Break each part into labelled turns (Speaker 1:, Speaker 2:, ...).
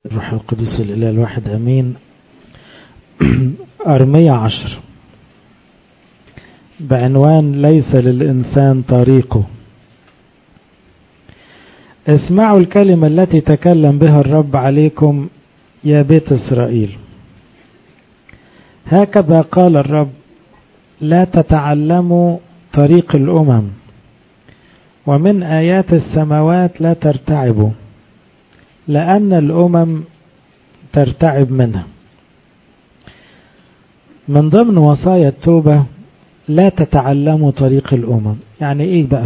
Speaker 1: الروح القدس الإله الواحد أمين أرمية عشر بعنوان ليس للإنسان طريقه اسمعوا الكلمة التي تكلم بها الرب عليكم يا بيت إسرائيل هكذا قال الرب لا تتعلموا طريق الأمم ومن آيات السماوات لا ترتعبوا لأن الأمم ترتعب منها من ضمن وصايا التوبة لا تتعلموا طريق الأمم يعني إيه بقى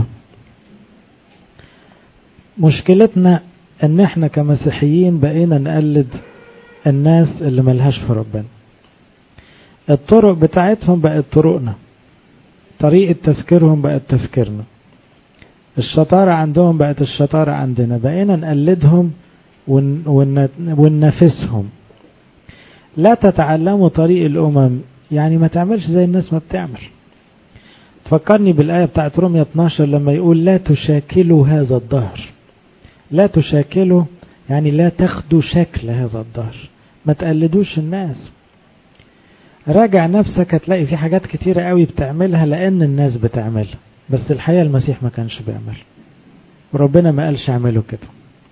Speaker 1: مشكلتنا ان احنا كمسيحيين بقينا نقلد الناس اللي ملهاش في ربنا الطرق بتاعتهم بقت طرقنا طريقة تفكيرهم بقت تفكيرنا الشطارة عندهم بقت الشطارة عندنا بقينا نقلدهم ون ون وننافسهم لا تتعلموا طريق الأمم يعني ما تعملش زي الناس ما بتعمل تفكرني بالآية بتاعت رومية 12 لما يقول لا تشاكلوا هذا الظهر لا تشاكلوا يعني لا تاخدوا شكل هذا الظهر ما تقلدوش الناس راجع نفسك هتلاقي في حاجات كتيرة قوي بتعملها لأن الناس بتعملها بس الحقيقة المسيح ما كانش بيعمل وربنا ما قالش اعملوا كده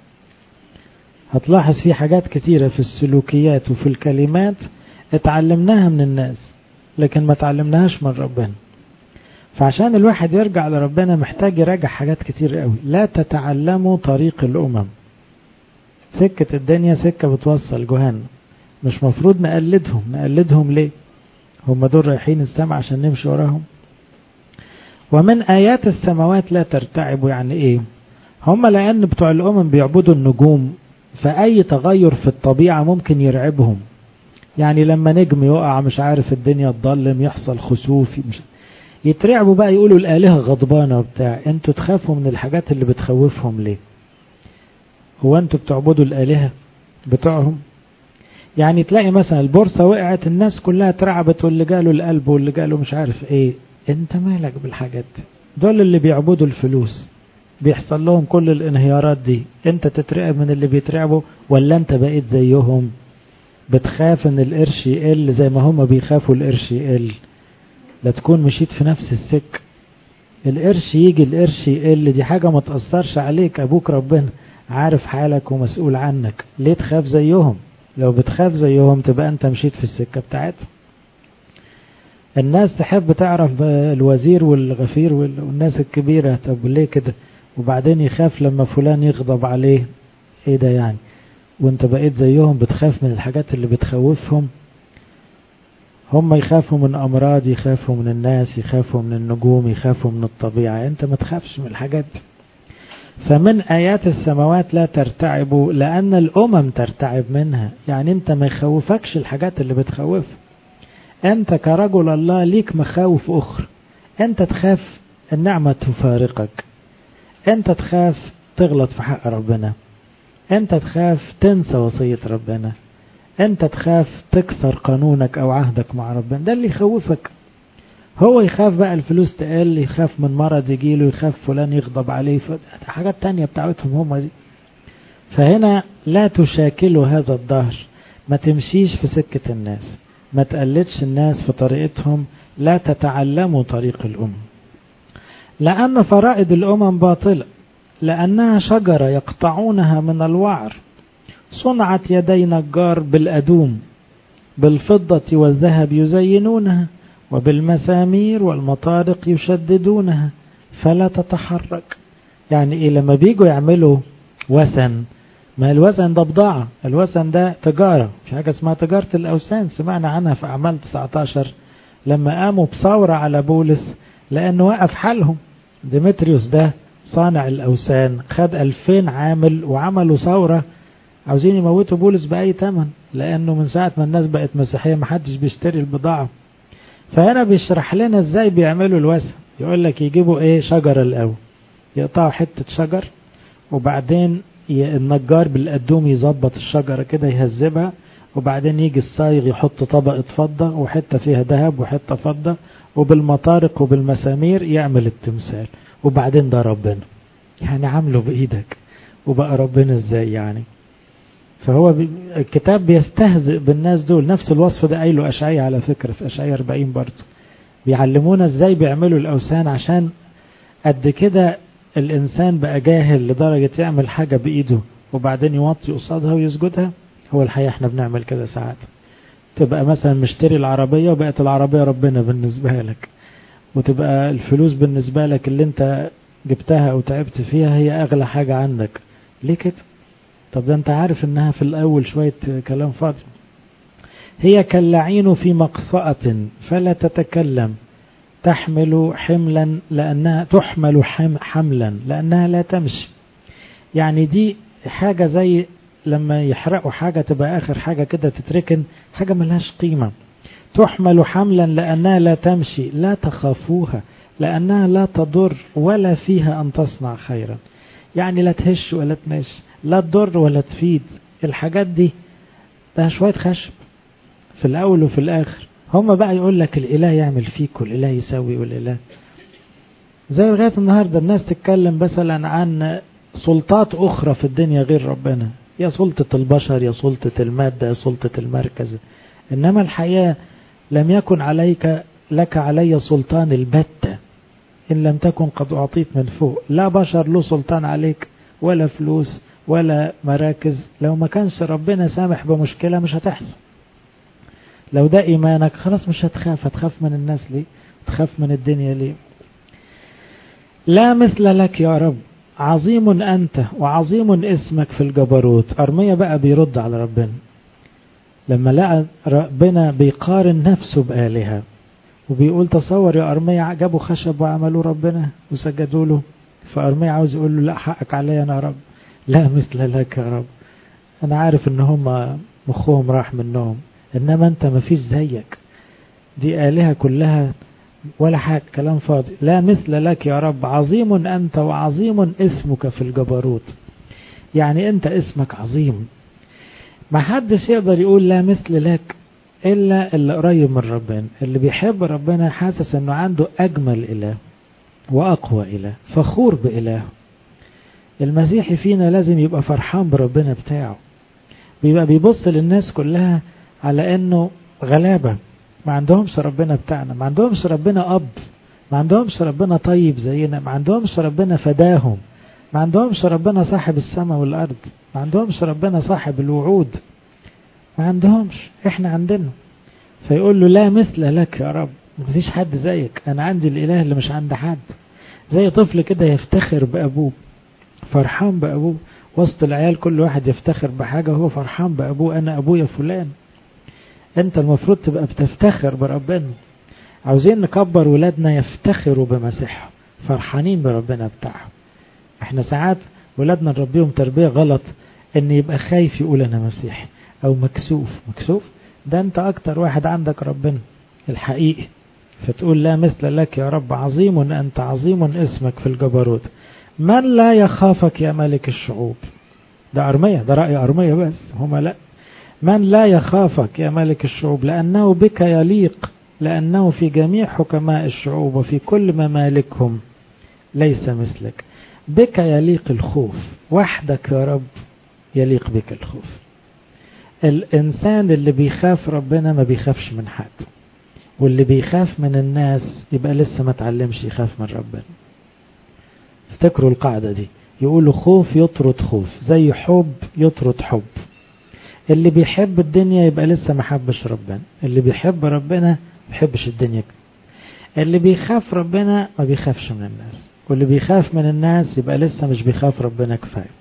Speaker 1: هتلاحظ في حاجات كتيرة في السلوكيات وفي الكلمات اتعلمناها من الناس لكن ما تعلمناهاش من ربنا فعشان الواحد يرجع لربنا محتاج يراجع حاجات كتير قوي لا تتعلموا طريق الأمم سكة الدنيا سكة بتوصل جهنم مش مفروض نقلدهم نقلدهم ليه هم دول رايحين السماء عشان نمشي وراهم ومن آيات السماوات لا ترتعبوا يعني ايه هم لأن بتوع الأمم بيعبدوا النجوم فأي تغير في الطبيعة ممكن يرعبهم يعني لما نجم يقع مش عارف الدنيا تضلم يحصل خسوف مش يترعبوا بقى يقولوا الآلهة غضبانة وبتاع انتوا تخافوا من الحاجات اللي بتخوفهم ليه هو انتوا بتعبدوا الآلهة بتوعهم يعني تلاقي مثلا البورصة وقعت الناس كلها اترعبت واللي جاله القلب واللي جاله مش عارف ايه انت مالك بالحاجات دي دول اللي بيعبدوا الفلوس بيحصل لهم كل الانهيارات دي انت تترعب من اللي بيترعبوا ولا انت بقيت زيهم بتخاف ان القرش يقل زي ما هم بيخافوا القرش يقل لا تكون مشيت في نفس السك القرش يجي القرش يقل دي حاجة ما تأثرش عليك أبوك ربنا عارف حالك ومسؤول عنك ليه تخاف زيهم لو بتخاف زيهم تبقى أنت مشيت في السكة بتاعتهم الناس تحب تعرف الوزير والغفير والناس الكبيرة طب ليه كده وبعدين يخاف لما فلان يغضب عليه ايه ده يعني وانت بقيت زيهم بتخاف من الحاجات اللي بتخوفهم هم يخافوا من أمراض يخافوا من الناس يخافوا من النجوم يخافوا من الطبيعة أنت ما تخافش من الحاجات دي فمن آيات السماوات لا ترتعبوا لأن الأمم ترتعب منها يعني أنت ما يخوفكش الحاجات اللي بتخوف أنت كرجل الله ليك مخاوف أخرى أنت تخاف النعمة تفارقك أنت تخاف تغلط في حق ربنا أنت تخاف تنسى وصية ربنا انت تخاف تكسر قانونك او عهدك مع ربنا ده اللي يخوفك هو يخاف بقى الفلوس تقل يخاف من مرض يجيله يخاف فلان يغضب عليه حاجات تانية بتاعتهم هم دي فهنا لا تشاكلوا هذا الظهر ما تمشيش في سكة الناس ما تقلدش الناس في طريقتهم لا تتعلموا طريق الأمم لأن فرائض الأمم باطلة لأنها شجرة يقطعونها من الوعر صنعت يدي نجار بالأدوم بالفضة والذهب يزينونها وبالمسامير والمطارق يشددونها فلا تتحرك يعني إيه لما بيجوا يعملوا وثن ما الوثن ده بضاعة الوثن ده تجارة في حاجة اسمها تجارة الأوثان سمعنا عنها في أعمال 19 لما قاموا بثورة على بولس لأنه وقف حالهم ديمتريوس ده صانع الأوثان خد 2000 عامل وعملوا ثورة عاوزين يموتوا بولس بأي تمن لأنه من ساعة ما الناس بقت مسيحية محدش بيشتري البضاعة فهنا بيشرح لنا ازاي بيعملوا الوثن يقول لك يجيبوا ايه شجر الأول يقطعوا حتة شجر وبعدين النجار بالقدوم يظبط الشجرة كده يهذبها وبعدين يجي الصايغ يحط طبقة فضة وحتة فيها ذهب وحتة فضة وبالمطارق وبالمسامير يعمل التمثال وبعدين ده ربنا يعني عامله بإيدك وبقى ربنا ازاي يعني فهو بي الكتاب بيستهزئ بالناس دول نفس الوصف ده قايله أشعية على فكرة في أشعية 40 برضه بيعلمونا ازاي بيعملوا الأوثان عشان قد كده الإنسان بقى جاهل لدرجة يعمل حاجة بإيده وبعدين يوطي قصادها ويسجدها هو الحقيقة احنا بنعمل كده ساعات تبقى مثلا مشتري العربية وبقت العربية ربنا بالنسبة لك وتبقى الفلوس بالنسبة لك اللي انت جبتها او تعبت فيها هي اغلى حاجة عندك ليه كده طب ده انت عارف انها في الاول شوية كلام فاضي هي كاللعين في مقفأة فلا تتكلم تحمل حملا لأنها تحمل حم حملا لأنها لا تمشي يعني دي حاجة زي لما يحرقوا حاجة تبقى آخر حاجة كده تتركن حاجة ملهاش قيمة تحمل حملا لأنها لا تمشي لا تخافوها لأنها لا تضر ولا فيها أن تصنع خيرا يعني لا تهش ولا تمشي لا تضر ولا تفيد الحاجات دي ده شوية خشب في الأول وفي الآخر هم بقى يقول لك الإله يعمل فيك والإله يسوي والإله زي لغاية النهاردة الناس تتكلم مثلا عن سلطات أخرى في الدنيا غير ربنا يا سلطة البشر يا سلطة المادة يا سلطة المركز إنما الحياة لم يكن عليك لك علي سلطان البتة إن لم تكن قد أعطيت من فوق لا بشر له سلطان عليك ولا فلوس ولا مراكز لو ما كانش ربنا سامح بمشكلة مش هتحصل لو ده إيمانك خلاص مش هتخاف هتخاف من الناس ليه تخاف من الدنيا ليه لا مثل لك يا رب عظيم أنت وعظيم اسمك في الجبروت أرمية بقى بيرد على ربنا لما لقى ربنا بيقارن نفسه بآلهة وبيقول تصور يا أرمية جابوا خشب وعملوا ربنا وسجدوا له فأرمية عاوز يقول له لا حقك عليا أنا يا رب لا مثل لك يا رب أنا عارف إن هم مخهم راح منهم إنما أنت ما فيش زيك دي آلهة كلها ولا حاجة كلام فاضي لا مثل لك يا رب عظيم أنت وعظيم اسمك في الجبروت يعني أنت اسمك عظيم ما حدش يقدر يقول لا مثل لك إلا اللي قريب من ربنا اللي بيحب ربنا حاسس أنه عنده أجمل إله وأقوى إله فخور بإله المسيحي فينا لازم يبقى فرحان بربنا بتاعه بيبقى بيبص للناس كلها على أنه غلابة ما عندهمش ربنا بتاعنا ما عندهمش ربنا أب ما عندهمش ربنا طيب زينا ما عندهمش ربنا فداهم ما عندهمش ربنا صاحب السماء والأرض ما عندهمش ربنا صاحب الوعود ما عندهمش احنا عندنا فيقول له لا مثل لك يا رب ما فيش حد زيك انا عندي الاله اللي مش عند حد زي طفل كده يفتخر بابوه فرحان بابوه وسط العيال كل واحد يفتخر بحاجة وهو فرحان بابوه انا ابويا فلان انت المفروض تبقى بتفتخر بربنا عاوزين نكبر ولادنا يفتخروا بمسيحهم فرحانين بربنا بتاعهم احنا ساعات ولادنا نربيهم تربية غلط ان يبقى خايف يقول انا مسيحي او مكسوف مكسوف ده انت اكتر واحد عندك ربنا الحقيقي فتقول لا مثل لك يا رب عظيم انت عظيم اسمك في الجبروت من لا يخافك يا ملك الشعوب ده أرمية ده رأي أرمية بس هما لا من لا يخافك يا ملك الشعوب لأنه بك يليق لأنه في جميع حكماء الشعوب وفي كل ممالكهم ليس مثلك بك يليق الخوف وحدك يا رب يليق بك الخوف الإنسان اللي بيخاف ربنا ما بيخافش من حد واللي بيخاف من الناس يبقى لسه ما تعلمش يخاف من ربنا افتكروا القاعدة دي يقولوا خوف يطرد خوف زي حب يطرد حب اللي بيحب الدنيا يبقى لسه ما حبش ربنا اللي بيحب ربنا ما بيحبش الدنيا اللي بيخاف ربنا ما بيخافش من الناس واللي بيخاف من الناس يبقى لسه مش بيخاف ربنا كفايه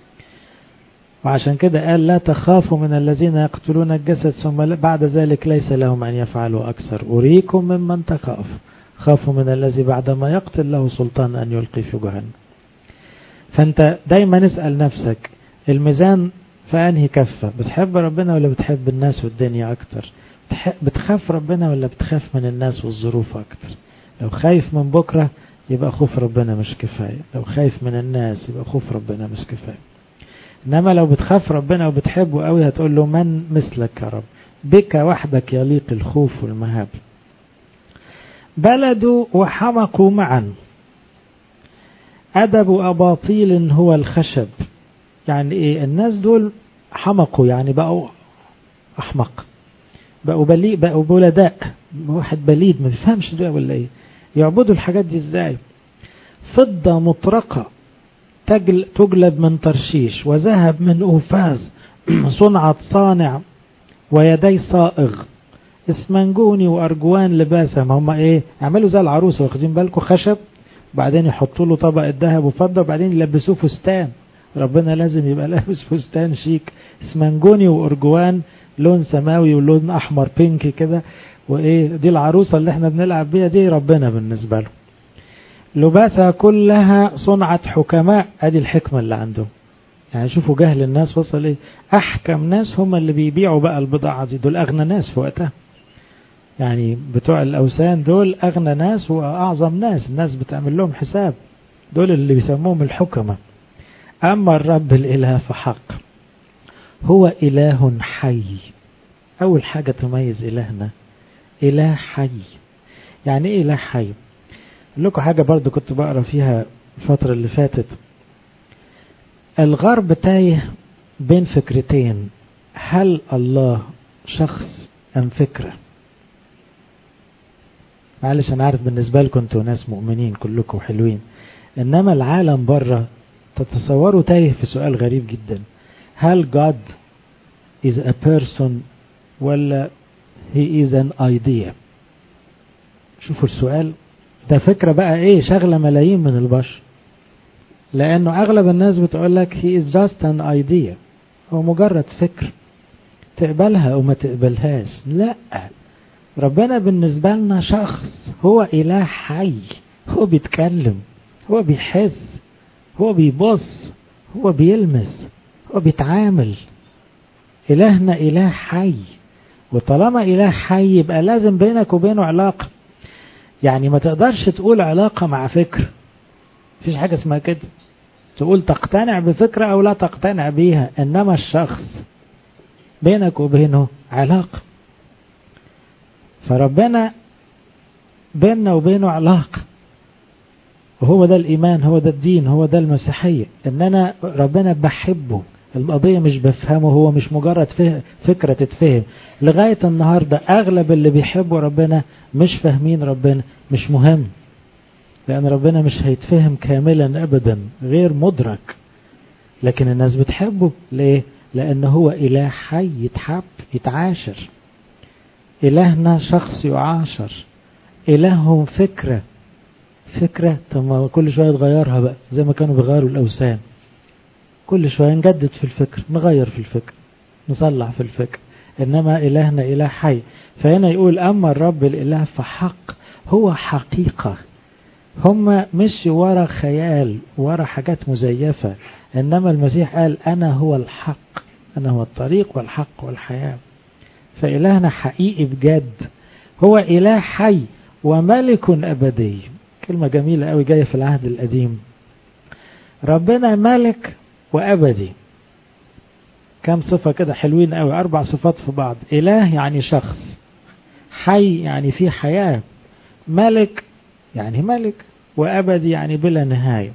Speaker 1: وعشان كده قال لا تخافوا من الذين يقتلون الجسد ثم بعد ذلك ليس لهم أن يفعلوا أكثر أريكم ممن تخاف خافوا من الذي بعدما يقتل له سلطان أن يلقي في جهنم فأنت دايما اسأل نفسك الميزان في أنهي كفة بتحب ربنا ولا بتحب الناس والدنيا أكتر بتخاف ربنا ولا بتخاف من الناس والظروف أكتر لو خايف من بكرة يبقى خوف ربنا مش كفاية لو خايف من الناس يبقى خوف ربنا مش كفاية إنما لو بتخاف ربنا وبتحبه قوي هتقول له من مثلك يا رب بك وحدك يليق الخوف والمهاب بلدوا وحمقوا معا أدب أباطيل هو الخشب يعني إيه الناس دول حمقوا يعني بقوا أحمق بقوا بليء بقوا بلداء واحد بليد ما بيفهمش ده ولا ايه يعبدوا الحاجات دي ازاي فضة مطرقة تجل تجلب من ترشيش وذهب من أوفاز صنعة صانع ويدي صائغ اسمنجوني وأرجوان لباسة ما هم ايه يعملوا زي العروسة واخدين بالكم خشب بعدين يحطوا له طبق الذهب وفضة وبعدين يلبسوه فستان ربنا لازم يبقى لابس فستان شيك اسمنجوني وأرجوان لون سماوي ولون أحمر بينك كده وإيه دي العروسة اللي احنا بنلعب بيها دي ربنا بالنسبة له لباسها كلها صنعة حكماء ادي الحكمة اللي عندهم يعني شوفوا جهل الناس وصل ايه احكم ناس هم اللي بيبيعوا بقى البضاعة دي دول اغنى ناس في وقتها يعني بتوع الاوثان دول اغنى ناس واعظم ناس الناس بتعمل لهم حساب دول اللي بيسموهم الحكمة اما الرب الاله فحق هو اله حي اول حاجة تميز الهنا اله حي يعني ايه اله حي لكم حاجة برضو كنت بقرا فيها الفترة اللي فاتت الغرب تايه بين فكرتين هل الله شخص أم فكرة معلش أنا عارف بالنسبة لكم أنتوا ناس مؤمنين كلكم حلوين إنما العالم بره تتصوروا تايه في سؤال غريب جدا هل God is a person ولا he is an idea شوفوا السؤال ده فكرة بقى ايه شغلة ملايين من البشر لانه اغلب الناس بتقول لك he is just an idea هو مجرد فكر تقبلها او ما تقبلهاش لا ربنا بالنسبة لنا شخص هو اله حي هو بيتكلم هو بيحس هو بيبص هو بيلمس هو بيتعامل الهنا اله حي وطالما اله حي يبقى لازم بينك وبينه علاقه يعني ما تقدرش تقول علاقة مع فكر مفيش حاجة اسمها كده تقول تقتنع بفكرة أو لا تقتنع بيها إنما الشخص بينك وبينه علاقة فربنا بيننا وبينه علاقة وهو ده الإيمان هو ده الدين هو ده المسيحية إن أنا ربنا بحبه القضية مش بفهمه هو مش مجرد فكرة تتفهم لغاية النهاردة أغلب اللي بيحبوا ربنا مش فاهمين ربنا مش مهم لأن ربنا مش هيتفهم كاملا أبدا غير مدرك لكن الناس بتحبه ليه؟ لأن هو إله حي يتحب يتعاشر إلهنا شخص يعاشر إلههم فكرة فكرة طب ما كل شوية تغيرها بقى زي ما كانوا بيغيروا الأوثان كل شوية نجدد في الفكر نغير في الفكر نصلح في الفكر إنما إلهنا إله حي فهنا يقول أما الرب الإله فحق هو حقيقة هم مش ورا خيال ورا حاجات مزيفة إنما المسيح قال أنا هو الحق أنا هو الطريق والحق والحياة فإلهنا حقيقي بجد هو إله حي وملك أبدي كلمة جميلة قوي جاية في العهد القديم ربنا ملك وأبدي كم صفة كده حلوين قوي أربع صفات في بعض إله يعني شخص حي يعني في حياة ملك يعني ملك وأبدي يعني بلا نهاية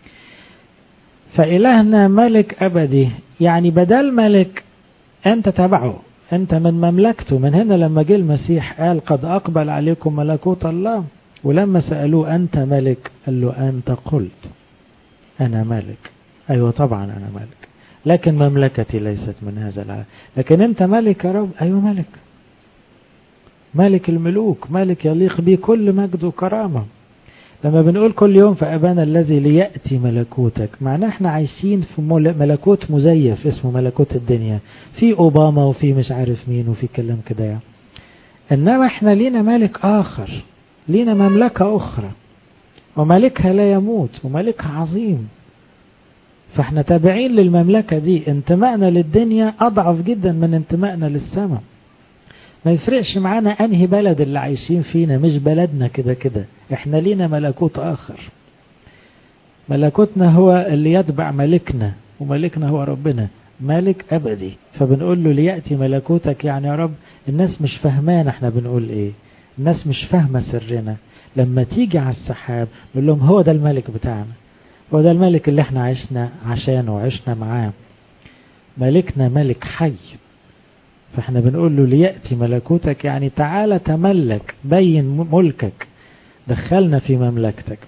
Speaker 1: فإلهنا ملك أبدي يعني بدل ملك أنت تبعه أنت من مملكته من هنا لما جه المسيح قال قد أقبل عليكم ملكوت الله ولما سألوه أنت ملك قال له أنت قلت أنا ملك أيوة طبعا أنا ملك لكن مملكتي ليست من هذا العالم لكن أنت ملك يا رب أيوة ملك ملك الملوك ملك يليق به كل مجد وكرامة لما بنقول كل يوم في أبانا الذي ليأتي ملكوتك معناه احنا عايشين في ملكوت مزيف اسمه ملكوت الدنيا في أوباما وفي مش عارف مين وفي كلام كده يعني. إنما احنا لينا ملك آخر لينا مملكة أخرى وملكها لا يموت وملكها عظيم فاحنا تابعين للمملكة دي انتمائنا للدنيا أضعف جدا من انتمائنا للسماء ما يفرقش معانا أنهي بلد اللي عايشين فينا مش بلدنا كده كده احنا لينا ملكوت آخر ملكوتنا هو اللي يتبع ملكنا وملكنا هو ربنا ملك أبدي فبنقول له ليأتي ملكوتك يعني يا رب الناس مش فهمان احنا بنقول ايه الناس مش فاهمة سرنا لما تيجي على السحاب نقول لهم هو ده الملك بتاعنا هو ده الملك اللي احنا عشنا عشانه وعشنا معاه ملكنا ملك حي فاحنا بنقول له ليأتي ملكوتك يعني تعالى تملك بين ملكك دخلنا في مملكتك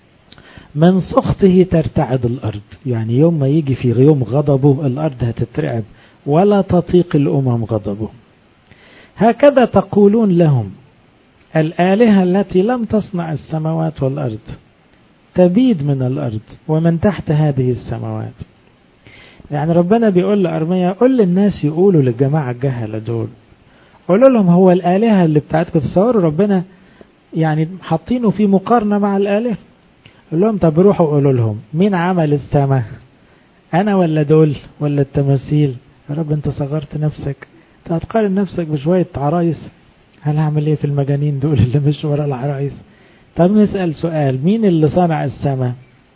Speaker 1: من سخطه ترتعد الأرض يعني يوم ما يجي في يوم غضبه الأرض هتترعب ولا تطيق الأمم غضبه هكذا تقولون لهم الآلهة التي لم تصنع السماوات والأرض تبيد من الأرض ومن تحت هذه السماوات يعني ربنا بيقول لأرميا قول للناس يقولوا للجماعة الجهلة دول قولوا لهم هو الآلهة اللي بتاعتكم تصوروا ربنا يعني حاطينه في مقارنة مع الآلهة قول لهم طب روحوا قولوا لهم مين عمل السماء أنا ولا دول ولا التماثيل يا رب أنت صغرت نفسك أنت هتقارن نفسك بشوية عرايس هل هعمل إيه في المجانين دول اللي مش ورا العرايس طب نسأل سؤال مين اللي صنع السماء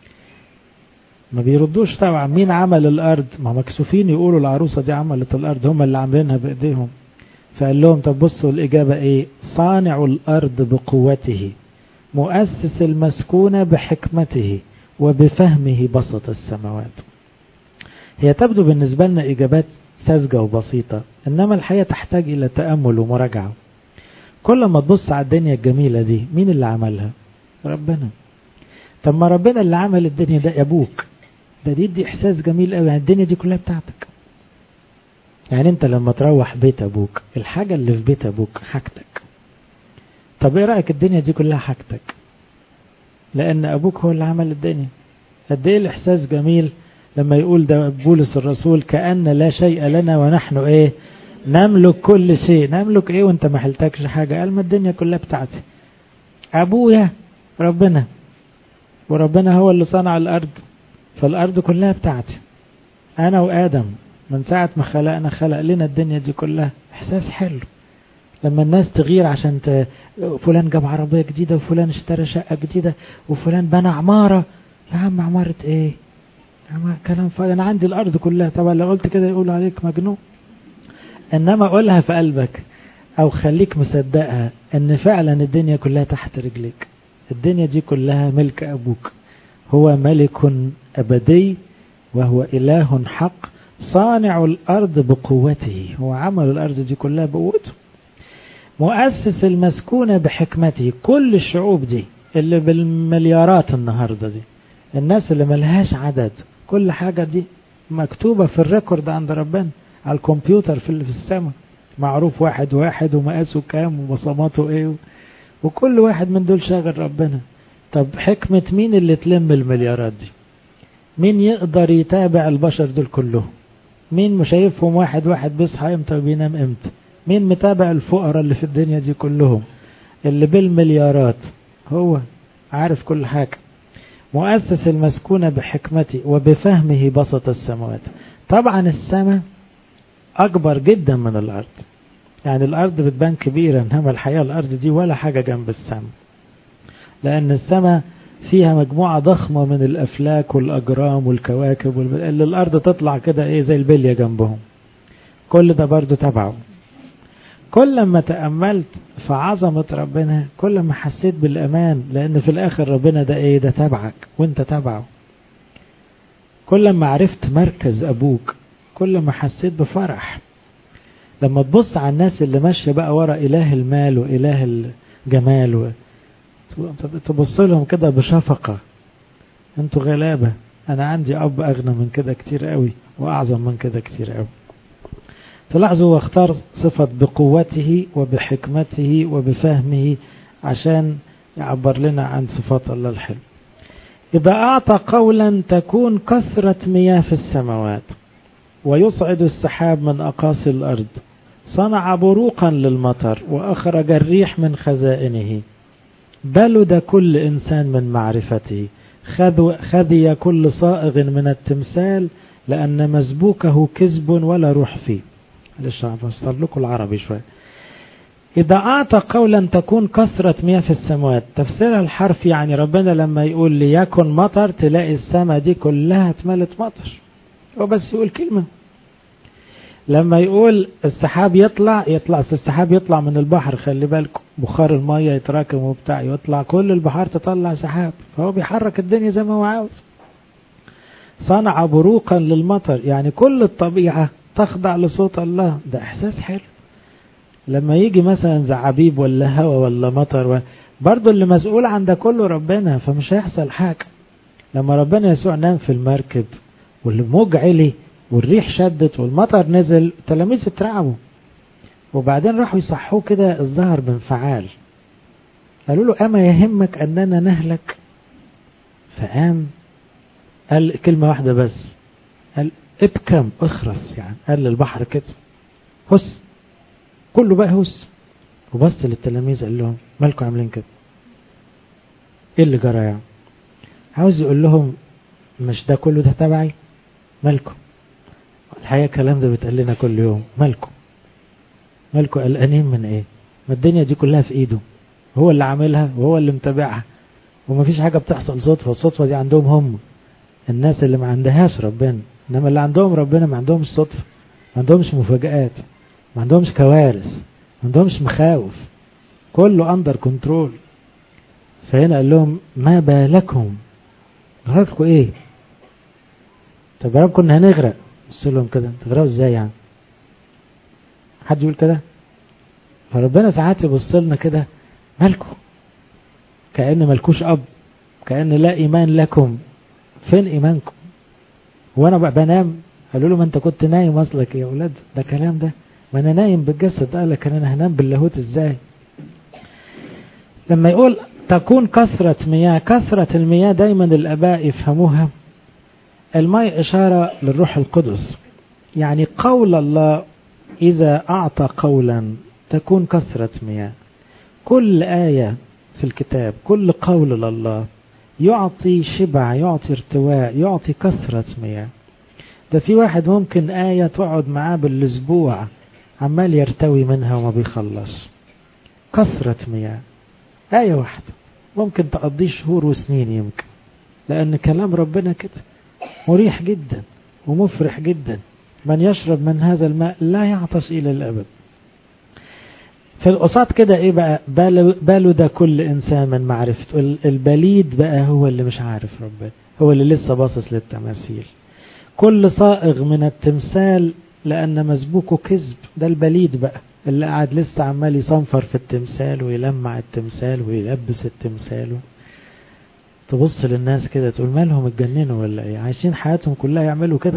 Speaker 1: ما بيردوش طبعا مين عمل الأرض ما مكسوفين يقولوا العروسة دي عملت الأرض هم اللي عاملينها بإيديهم فقال لهم طب بصوا الإجابة إيه صانع الأرض بقوته مؤسس المسكونة بحكمته وبفهمه بسط السماوات هي تبدو بالنسبة لنا إجابات ساذجة وبسيطة إنما الحقيقة تحتاج إلى تأمل ومراجعة كل ما تبص على الدنيا الجميلة دي مين اللي عملها ربنا طب ما ربنا اللي عمل الدنيا ده أبوك ده دي, دي إحساس جميل قوي يعني الدنيا دي كلها بتاعتك يعني انت لما تروح بيت ابوك الحاجة اللي في بيت ابوك حاجتك طب ايه رأيك الدنيا دي كلها حاجتك لان ابوك هو اللي عمل الدنيا قد ايه الاحساس جميل لما يقول ده بولس الرسول كأن لا شيء لنا ونحن ايه نملك كل شيء نملك ايه وانت ما حلتكش حاجة قال ما الدنيا كلها بتاعتي ابويا ربنا وربنا هو اللي صنع الارض فالارض كلها بتاعتي انا وادم من ساعة ما خلقنا خلق لنا الدنيا دي كلها احساس حلو لما الناس تغير عشان ت... فلان جاب عربية جديدة وفلان اشترى شقة جديدة وفلان بنى عمارة يا عم عمارة ايه يا عم كلام فاضي انا عندي الارض كلها طبعا لو قلت كده يقولوا عليك مجنون انما قولها في قلبك او خليك مصدقها ان فعلا الدنيا كلها تحت رجليك الدنيا دي كلها ملك ابوك هو ملك ابدي وهو اله حق صانع الأرض بقوته هو عمل الأرض دي كلها بقوته مؤسس المسكونة بحكمته كل الشعوب دي اللي بالمليارات النهاردة دي الناس اللي ملهاش عدد كل حاجة دي مكتوبة في الريكورد عند ربنا على الكمبيوتر في اللي في السماء معروف واحد واحد ومقاسه كام وبصماته ايه وكل واحد من دول شاغل ربنا طب حكمة مين اللي تلم المليارات دي مين يقدر يتابع البشر دول كلهم مين مش شايفهم واحد واحد بيصحى امتى وبينام امتى مين متابع الفقراء اللي في الدنيا دي كلهم اللي بالمليارات هو عارف كل حاجة مؤسس المسكونة بحكمته وبفهمه بسط السماوات طبعا السماء أكبر جدا من الأرض يعني الأرض بتبان كبيرة إنما الحقيقة الأرض دي ولا حاجة جنب السماء لأن السماء فيها مجموعة ضخمة من الأفلاك والأجرام والكواكب والب... اللي الأرض تطلع كده إيه زي البلية جنبهم كل ده برضو تبعه كل ما تأملت في عظمة ربنا كل ما حسيت بالأمان لأن في الآخر ربنا ده إيه ده تبعك وانت تبعه كل ما عرفت مركز أبوك كل ما حسيت بفرح لما تبص على الناس اللي ماشية بقى ورا إله المال وإله الجمال و... تبص لهم كده بشفقة انتوا غلابة انا عندي اب اغنى من كده كتير قوي واعظم من كده كتير قوي تلاحظوا هو اختار صفة بقوته وبحكمته وبفهمه عشان يعبر لنا عن صفات الله الحلو إذا أعطى قولا تكون كثرة مياه في السماوات ويصعد السحاب من أقاصي الأرض صنع بروقا للمطر وأخرج الريح من خزائنه بلد كل إنسان من معرفته خذي كل صائغ من التمثال لأن مسبوكه كذب ولا روح فيه معلش هفسر لكم العربي شوية إذا أعطى قولا تكون كثرة مياه في السماوات تفسيرها الحرف يعني ربنا لما يقول ليكن مطر تلاقي السماء دي كلها اتملت مطر هو بس يقول كلمة لما يقول السحاب يطلع يطلع السحاب يطلع من البحر خلي بالكم بخار المية يتراكم وبتاع يطلع كل البحار تطلع سحاب فهو بيحرك الدنيا زي ما هو عاوز صنع بروقا للمطر يعني كل الطبيعة تخضع لصوت الله ده إحساس حلو لما يجي مثلا زعابيب ولا هوا ولا مطر و... برضه اللي مسؤول عن ده كله ربنا فمش هيحصل حاجة لما ربنا يسوع نام في المركب والموج علي والريح شدت والمطر نزل التلاميذ اترعبوا وبعدين راحوا يصحوه كده الظهر بانفعال قالوا له أما يهمك أننا نهلك فقام قال كلمة واحدة بس قال ابكم اخرس يعني قال للبحر كده هس كله بقى هس وبص للتلاميذ قال لهم مالكم عاملين كده ايه اللي جرى يعني عاوز يقول لهم مش ده كله ده تبعي مالكم الحقيقة الكلام ده بيتقال لنا كل يوم مالكم مالكم قلقانين من ايه ما الدنيا دي كلها في ايده هو اللي عاملها وهو اللي متابعها ومفيش حاجة بتحصل صدفة الصدفة دي عندهم هم الناس اللي ما عندهاش ربنا انما اللي عندهم ربنا ما عندهمش صدفة ما عندهمش مفاجآت ما عندهمش كوارث ما عندهمش مخاوف كله اندر كنترول فهنا قال لهم ما بالكم غرقكم ايه طب يا رب كنا هنغرق بص لهم كده تغرقوا ازاي يعني حد يقول كده فربنا ساعات يبص لنا كده مالكم كأن مالكوش أب كأن لا إيمان لكم فين إيمانكم وأنا بقى بنام قالوا له ما أنت كنت نايم أصلك يا أولاد ده كلام ده ما أنا نايم بالجسد قال لك أنا هنام باللاهوت إزاي لما يقول تكون كثرة مياه كثرة المياه دايما الآباء يفهموها الماء إشارة للروح القدس يعني قول الله إذا أعطى قولا تكون كثرة مياه كل آية في الكتاب كل قول لله يعطي شبع يعطي ارتواء يعطي كثرة مياه ده في واحد ممكن آية تقعد معاه بالأسبوع عمال يرتوي منها وما بيخلص كثرة مياه آية واحدة ممكن تقضي شهور وسنين يمكن لأن كلام ربنا كده مريح جدا ومفرح جدا من يشرب من هذا الماء لا يعطش إلى الأبد في القصاد كده ايه بقى باله ده كل انسان من معرفته البليد بقى هو اللي مش عارف ربنا هو اللي لسه باصص للتماثيل كل صائغ من التمثال لان مسبوكه كذب ده البليد بقى اللي قاعد لسه عمال يصنفر في التمثال ويلمع التمثال ويلبس التمثال تبص للناس كده تقول مالهم اتجننوا ولا ايه عايشين حياتهم كلها يعملوا كده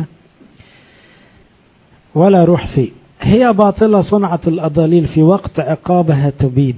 Speaker 1: ولا روح فيه هي باطلة صنعة الأضاليل في وقت عقابها تبيد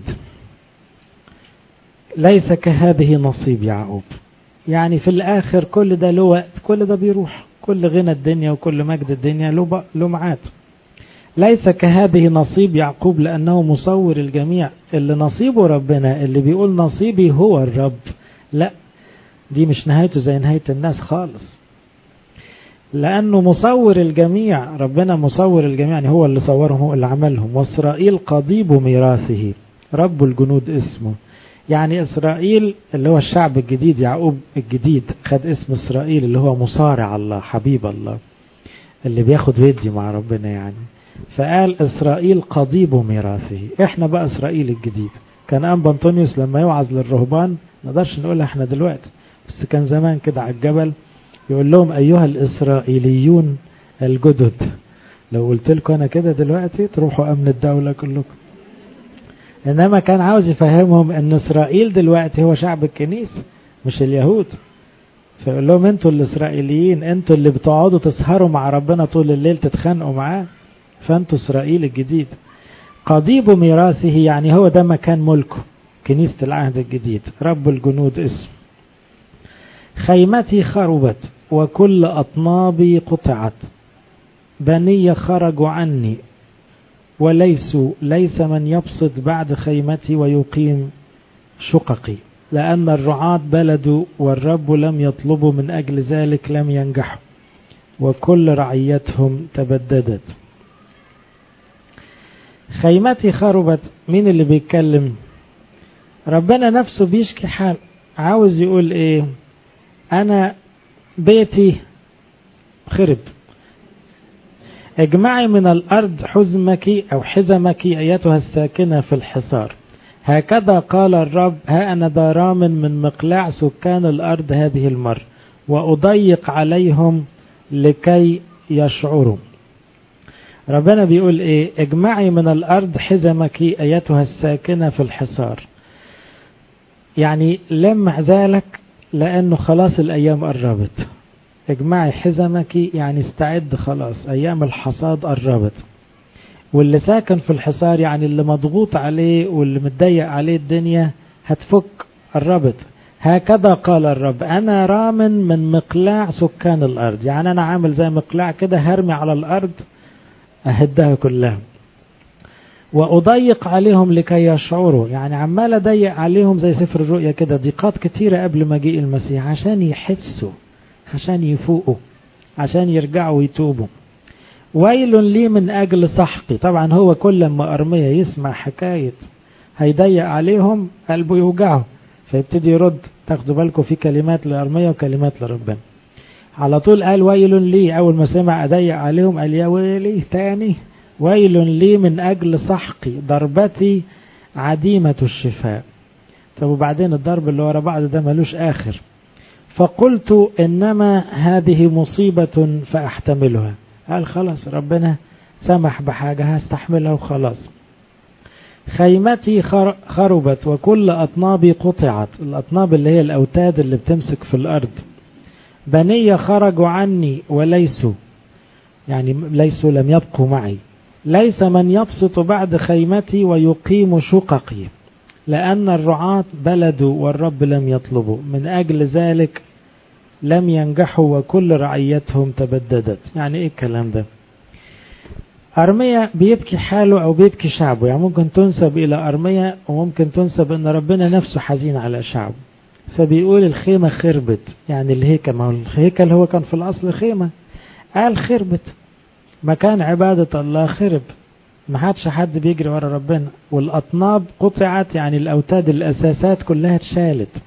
Speaker 1: ليس كهذه نصيب يعقوب يعني في الآخر كل ده له وقت كل ده بيروح كل غنى الدنيا وكل مجد الدنيا له له معاد ليس كهذه نصيب يعقوب لأنه مصور الجميع اللي نصيبه ربنا اللي بيقول نصيبي هو الرب لا دي مش نهايته زي نهاية الناس خالص لأنه مصور الجميع ربنا مصور الجميع يعني هو اللي صورهم هو اللي عملهم وإسرائيل قضيب ميراثه رب الجنود اسمه يعني إسرائيل اللي هو الشعب الجديد يعقوب الجديد خد اسم إسرائيل اللي هو مصارع الله حبيب الله اللي بياخد ويدي مع ربنا يعني فقال إسرائيل قضيب ميراثه إحنا بقى إسرائيل الجديد كان أنبا أنطونيوس لما يوعظ للرهبان نقدرش نقولها إحنا دلوقتي بس كان زمان كده على الجبل يقول لهم أيها الإسرائيليون الجدد لو قلت لكم أنا كده دلوقتي تروحوا أمن الدولة كلكم إنما كان عاوز يفهمهم أن إسرائيل دلوقتي هو شعب الكنيسة مش اليهود فيقول لهم أنتوا الإسرائيليين أنتوا اللي بتقعدوا تسهروا مع ربنا طول الليل تتخانقوا معاه فأنتوا إسرائيل الجديد قضيب ميراثه يعني هو ده مكان ملكه كنيسة العهد الجديد رب الجنود اسم خيمتي خربت وكل أطنابي قطعت بني خرجوا عني وليسوا ليس من يبسط بعد خيمتي ويقيم شققي لأن الرعاة بلدوا والرب لم يطلبوا من أجل ذلك لم ينجحوا وكل رعيتهم تبددت خيمتي خربت مين اللي بيتكلم ربنا نفسه بيشكي حال عاوز يقول ايه انا بيتي خرب اجمعي من الارض حزمك او حزمك ايتها الساكنة في الحصار هكذا قال الرب ها انا ضرام من مقلاع سكان الارض هذه المر وأضيق عليهم لكي يشعروا ربنا بيقول ايه اجمعي من الارض حزمك ايتها الساكنة في الحصار يعني لم ذلك لانه خلاص الايام قربت اجمعي حزمك يعني استعد خلاص ايام الحصاد قربت واللي ساكن في الحصار يعني اللي مضغوط عليه واللي متضيق عليه الدنيا هتفك قربت هكذا قال الرب أنا رام من مقلاع سكان الأرض يعني أنا عامل زي مقلاع كده هرمي على الأرض أهدها كلها وأضيق عليهم لكي يشعروا يعني عمال أضيق عليهم زي سفر الرؤيا كده ضيقات كتيرة قبل مجيء المسيح عشان يحسوا عشان يفوقوا عشان يرجعوا ويتوبوا ويل لي من أجل سحقي طبعا هو كل ما أرمية يسمع حكاية هيضيق عليهم قلبه يوجعه فيبتدي يرد تاخدوا بالكم في كلمات لأرمية وكلمات لربنا على طول قال ويل لي أول ما سمع أضيق عليهم قال يا ويلي تاني ويل لي من أجل سحقي ضربتي عديمة الشفاء طب وبعدين الضرب اللي ورا بعض ده ملوش آخر فقلت إنما هذه مصيبة فأحتملها قال خلاص ربنا سمح بحاجة هستحملها وخلاص خيمتي خربت وكل أطنابي قطعت الأطناب اللي هي الأوتاد اللي بتمسك في الأرض بني خرجوا عني وليسوا يعني ليسوا لم يبقوا معي ليس من يبسط بعد خيمتي ويقيم شققي لأن الرعاة بلدوا والرب لم يطلبوا من أجل ذلك لم ينجحوا وكل رعيتهم تبددت يعني ايه الكلام ده أرمية بيبكي حاله أو بيبكي شعبه يعني ممكن تنسب إلى أرمية وممكن تنسب أن ربنا نفسه حزين على شعبه فبيقول الخيمة خربت يعني الهيكل ما هو الهيكل هو كان في الأصل خيمة قال خربت مكان عبادة الله خرب ما حدش حد بيجري ورا ربنا والأطناب قطعت يعني الأوتاد الأساسات كلها اتشالت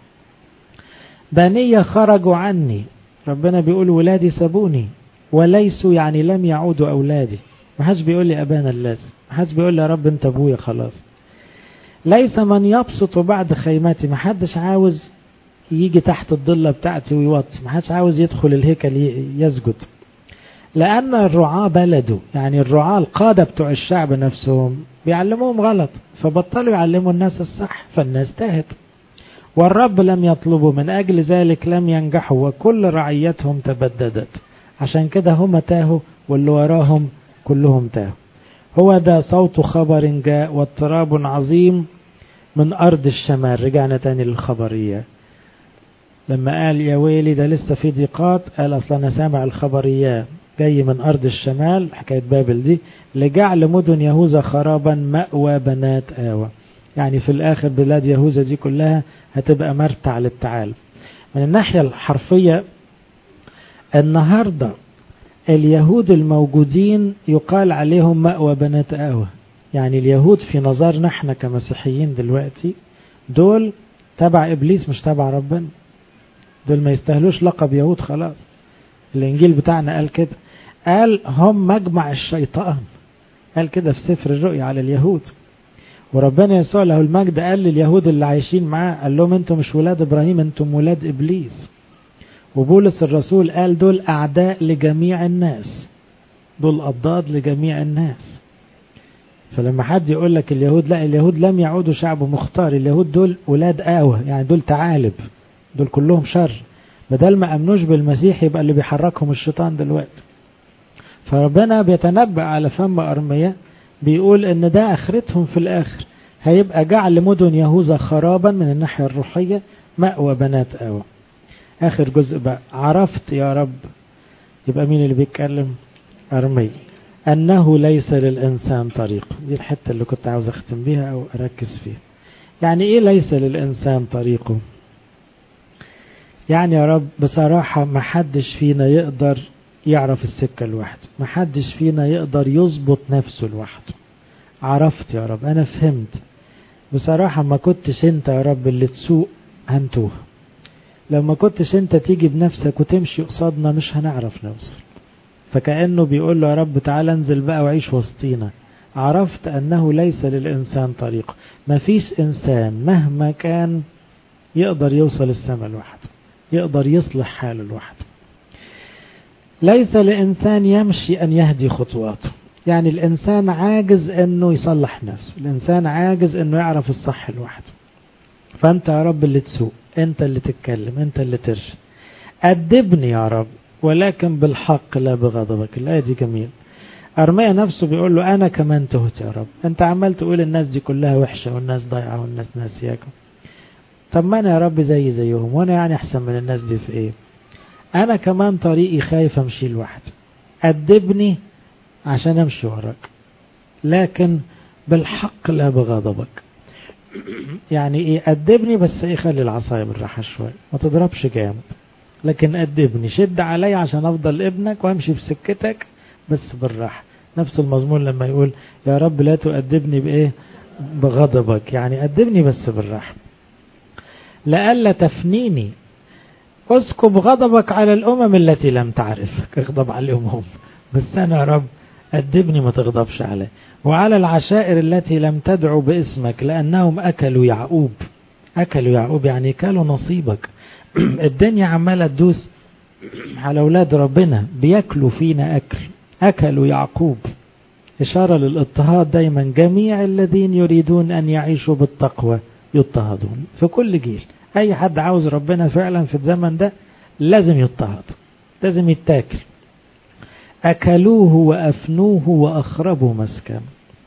Speaker 1: بنية خرجوا عني ربنا بيقول ولادي سابوني وليسوا يعني لم يعودوا أولادي ما حدش بيقول لي أبانا اللاس ما حدش بيقول لي يا رب أنت أبويا خلاص ليس من يبسط بعد خيمتي ما حدش عاوز يجي تحت الضلة بتاعتي ويوطي ما حدش عاوز يدخل الهيكل يسجد لأن الرعاة بلده يعني الرعاة القادة بتوع الشعب نفسهم بيعلموهم غلط فبطلوا يعلموا الناس الصح فالناس تاهت والرب لم يطلبوا من أجل ذلك لم ينجحوا وكل رعيتهم تبددت عشان كده هم تاهوا واللي وراهم كلهم تاهوا هو ده صوت خبر جاء واضطراب عظيم من أرض الشمال رجعنا تاني للخبرية لما قال يا ويلي ده لسه في ضيقات قال أصلا أنا سامع الخبريات جاي من أرض الشمال حكاية بابل دي لجعل مدن يهوذا خرابا مأوى بنات آوى يعني في الآخر بلاد يهوذا دي كلها هتبقى مرتع للتعالي من الناحية الحرفية النهاردة اليهود الموجودين يقال عليهم مأوى بنات آوى يعني اليهود في نظرنا احنا كمسيحيين دلوقتي دول تبع إبليس مش تبع ربنا دول ما يستاهلوش لقب يهود خلاص الإنجيل بتاعنا قال كده قال هم مجمع الشيطان قال كده في سفر الرؤيا على اليهود وربنا يسوع له المجد قال لليهود اللي عايشين معاه قال لهم انتم مش ولاد ابراهيم انتم ولاد ابليس وبولس الرسول قال دول اعداء لجميع الناس دول اضداد لجميع الناس فلما حد يقول لك اليهود لا اليهود لم يعودوا شعب مختار اليهود دول ولاد آوة يعني دول تعالب دول كلهم شر بدل ما امنوش بالمسيح يبقى اللي بيحركهم الشيطان دلوقتي فربنا بيتنبأ على فم أرمية بيقول ان ده اخرتهم في الاخر هيبقى جعل مدن يهوذا خرابا من الناحية الروحية مأوى بنات آوى اخر جزء بقى عرفت يا رب يبقى مين اللي بيتكلم أرمي أنه ليس للإنسان طريق دي الحتة اللي كنت عاوز أختم بيها أو أركز فيها يعني إيه ليس للإنسان طريقه يعني يا رب بصراحة ما حدش فينا يقدر يعرف السكة لوحده ما حدش فينا يقدر يظبط نفسه لوحده عرفت يا رب أنا فهمت بصراحة ما كنتش أنت يا رب اللي تسوق هنتوه لما كنتش أنت تيجي بنفسك وتمشي قصادنا مش هنعرف نوصل فكأنه بيقول له يا رب تعالى انزل بقى وعيش وسطينا عرفت أنه ليس للإنسان طريق ما فيش إنسان مهما كان يقدر يوصل السماء لوحده يقدر يصلح حاله لوحده ليس لإنسان يمشي أن يهدي خطواته يعني الإنسان عاجز أنه يصلح نفسه الإنسان عاجز أنه يعرف الصح لوحده فأنت يا رب اللي تسوق أنت اللي تتكلم أنت اللي ترشد أدبني يا رب ولكن بالحق لا بغضبك الآية دي جميل أرميا نفسه بيقول له أنا كمان تهت يا رب أنت عمال تقول الناس دي كلها وحشة والناس ضايعة والناس ناسياكم طب ما أنا يا رب زي زيهم وأنا يعني أحسن من الناس دي في إيه أنا كمان طريقي خايف أمشي لوحدي أدبني عشان أمشي وراك لكن بالحق لا بغضبك يعني إيه أدبني بس إيه خلي العصاية بالراحة شوية ما تضربش جامد لكن أدبني شد علي عشان أفضل ابنك وأمشي في سكتك بس بالراحة نفس المزمور لما يقول يا رب لا تؤدبني بإيه بغضبك يعني أدبني بس بالراحة لألا تفنيني اسكب غضبك على الأمم التي لم تعرفك اغضب عليهم هم بس أنا يا رب أدبني ما تغضبش علي وعلى العشائر التي لم تدعو باسمك لأنهم أكلوا يعقوب أكلوا يعقوب يعني كلوا نصيبك الدنيا عمالة تدوس على أولاد ربنا بياكلوا فينا أكل أكلوا يعقوب إشارة للاضطهاد دايما جميع الذين يريدون أن يعيشوا بالتقوى يضطهدون في كل جيل أي حد عاوز ربنا فعلا في الزمن ده لازم يضطهد لازم يتاكل أكلوه وأفنوه وأخربوا مسكن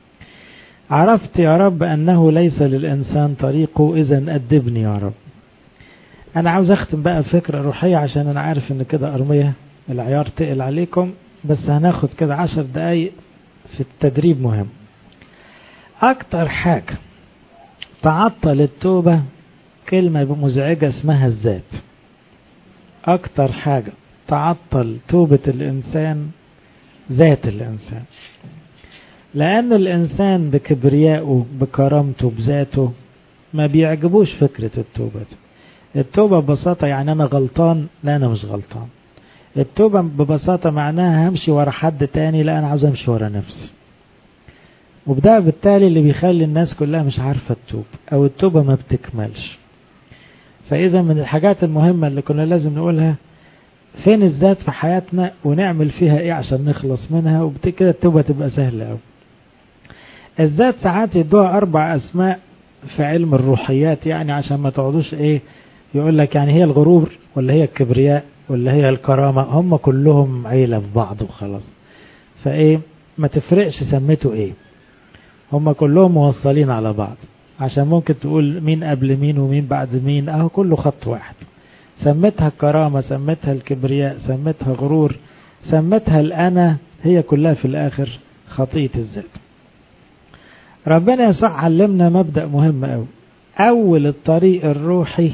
Speaker 1: عرفت يا رب أنه ليس للإنسان طريقه إذا أدبني يا رب أنا عاوز أختم بقى بفكرة روحية عشان أنا عارف إن كده أرمية العيار تقل عليكم بس هناخد كده عشر دقايق في التدريب مهم أكتر حاجة تعطل التوبة كلمة مزعجة اسمها الذات أكتر حاجة تعطل توبة الإنسان ذات الإنسان لأن الإنسان بكبريائه بكرامته بذاته ما بيعجبوش فكرة التوبة دي التوبة ببساطة يعني أنا غلطان لا أنا مش غلطان التوبة ببساطة معناها همشي ورا حد تاني لا أنا عاوز أمشي ورا نفسي وبده بالتالي اللي بيخلي الناس كلها مش عارفة التوب أو التوبة ما بتكملش فإذا من الحاجات المهمة اللي كنا لازم نقولها فين الذات في حياتنا ونعمل فيها ايه عشان نخلص منها وبكده التوبة تبقى سهلة قوي الذات ساعات يدوها أربع أسماء في علم الروحيات يعني عشان ما تقعدوش ايه يقول لك يعني هي الغرور ولا هي الكبرياء ولا هي الكرامة هم كلهم عيلة في بعض وخلاص فايه ما تفرقش سميته ايه هم كلهم موصلين على بعض عشان ممكن تقول مين قبل مين ومين بعد مين اهو كله خط واحد سمتها الكرامة سمتها الكبرياء سمتها غرور سمتها الأنا هي كلها في الآخر خطية الذات ربنا يسوع علمنا مبدأ مهم أوي أول الطريق الروحي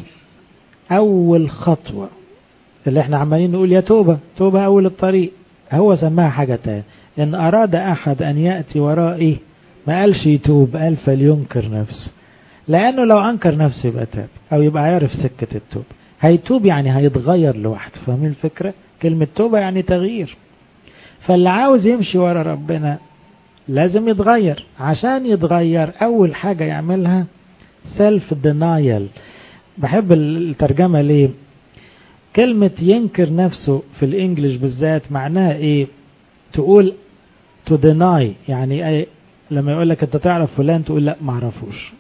Speaker 1: أول خطوة اللي احنا عمالين نقول يا توبة توبة أول الطريق هو سماها حاجة تاني إن أراد أحد أن يأتي ورائي ما قالش يتوب قال فلينكر نفسه لأنه لو أنكر نفسه يبقى تاب أو يبقى عارف سكة التوب هيتوب يعني هيتغير لوحده فاهمين الفكرة كلمة توبة يعني تغيير فاللي عاوز يمشي ورا ربنا لازم يتغير عشان يتغير أول حاجة يعملها سيلف دينايل بحب الترجمة ليه كلمة ينكر نفسه في الإنجليش بالذات معناها إيه تقول to deny يعني أي لما يقول لك أنت تعرف فلان تقول لا معرفوش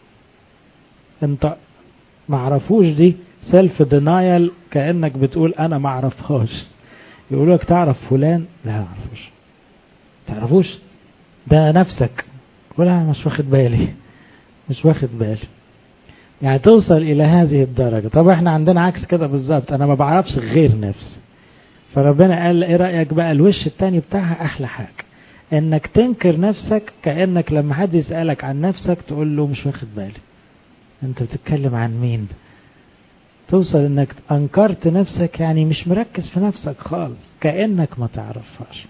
Speaker 1: أنت معرفوش دي سيلف دينايل كأنك بتقول أنا ما أعرفهاش يقولوا لك تعرف فلان لا ما أعرفوش تعرفوش ده نفسك ولا مش واخد بالي مش واخد بالي يعني توصل إلى هذه الدرجة طب احنا عندنا عكس كده بالظبط أنا ما بعرفش غير نفسي فربنا قال ايه رأيك بقى الوش التاني بتاعها أحلى حاجة انك تنكر نفسك كأنك لما حد يسألك عن نفسك تقول له مش واخد بالي انت بتتكلم عن مين توصل انك انكرت نفسك يعني مش مركز في نفسك خالص كأنك ما تعرفهاش